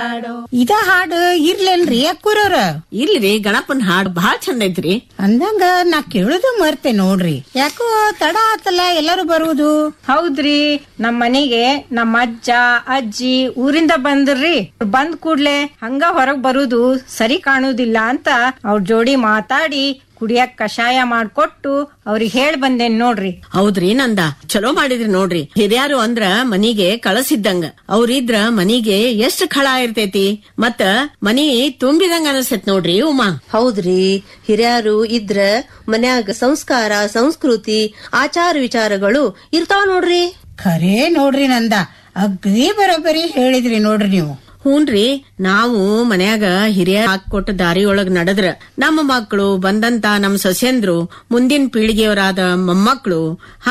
ಇದ ಹಾಡು ಇರ್ಲೇನ್ರಿ ಅಕ್ಕೂರವ್ರ ಇಲ್ರಿ ಗಣಪನ್ ಹಾಡ್ ಬಹಳ ಚಂದ ಐತ್ರಿ ಅಂದಂಗ ನಾ ಕೇಳುದು ಮರ್ತೆ ನೋಡ್ರಿ ಯಾಕೋ ತಡ ಆತಲ್ಲ ಎಲ್ಲರೂ ಬರುವುದು ಹೌದ್ರಿ ನಮ್ ಮನೆಗೆ ನಮ್ಮ ಅಜ್ಜ ಅಜ್ಜಿ ಊರಿಂದ ಬಂದ್ರಿ ಬಂದ್ ಕೂಡ್ಲೆ ಹಂಗ ಹೊರಗ್ ಬರುದು ಸರಿ ಕಾಣುದಿಲ್ಲ ಅಂತ ಅವ್ರ ಜೋಡಿ ಮಾತಾಡಿ ಕುಡಿಯಕ್ ಕಷಾಯ ಮಾಡ್ಕೊಟ್ಟು ಅವ್ರಿಗೆ ಹೇಳ್ ಬಂದೇನ್ ನೋಡ್ರಿ ಹೌದ್ರಿ ನಂದ ಚಲೋ ಮಾಡಿದ್ರಿ ನೋಡ್ರಿ ಹಿರಿಯರು ಅಂದ್ರ ಮನಿಗೆ ಕಳಸಿದ್ದಂಗ ಅವ್ರಿದ್ರ ಮನಿಗೆ ಎಷ್ಟ್ ಖಳ ಇರ್ತೈತಿ ಮತ್ತ ಮನಿ ತುಂಬಿದಂಗ ಅನಸ್ತೈತ್ ನೋಡ್ರಿ ಉಮಾ ಹೌದ್ರಿ ಹಿರಿಯರು ಇದ್ರ ಮನ್ಯಾಗ ಸಂಸ್ಕಾರ ಸಂಸ್ಕೃತಿ ಆಚಾರ ವಿಚಾರಗಳು ಇರ್ತಾವ ನೋಡ್ರಿ ಖರೇ ನೋಡ್ರಿ ನಂದ ಅಗ್ದಿ ಬರೋಬ್ಬರಿ ಹೇಳಿದ್ರಿ ನೋಡ್ರಿ ನೀವು ಹೂನ್ರಿ ನಾವು ಮನ್ಯಾಗ ಹಿರಿಯ ಹಾಕೊಟ್ಟ ದಾರಿಯೊಳಗ್ ನಡೆದ್ರ ನಮ್ಮ ಮಕ್ಕಳು ಬಂದಂತ ನಮ್ಮ ಸೊಸೆಂದ್ರು ಮುಂದಿನ ಪೀಳಿಗೆಯವರಾದ ಮೊಮ್ಮಕ್ಕಳು